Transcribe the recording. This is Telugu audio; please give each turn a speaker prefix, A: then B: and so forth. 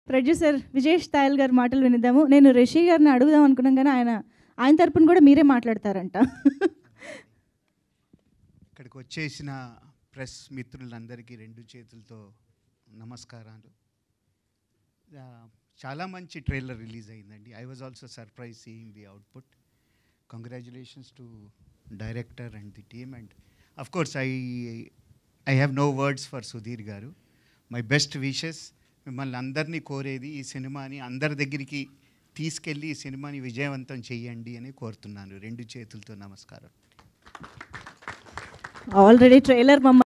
A: ప్రొడ్యూసర్ విజేష్ తాయల్ గారి మాటలు వినిద్దాము నేను రిషి గారిని అడుగుదాం అనుకున్నాం కానీ ఆయన ఆయన తరపున కూడా మీరే మాట్లాడతారంట
B: ఇక్కడికి వచ్చేసిన ప్రెస్ మిత్రులందరికీ రెండు చేతులతో నమస్కారాలు ఆ, చాలా మంచి ట్రైలర్ రిలీజ్ అయిందండి I was also surprise seeing the output congratulations to director and the team and of course I I have no words for Sudheer garu my best wishes మిమ్మల్ని అందరినీ కోరేది ఈ సినిమాని అందరి దగ్గరికి తీసుకెళ్ళి ఈ సినిమాని విజయవంతం చేయండి అని కోరుతున్నాను రెండు చేతులతో నమస్కారం
A: ఆల్రెడీ ట్రైలర్ మమ్మ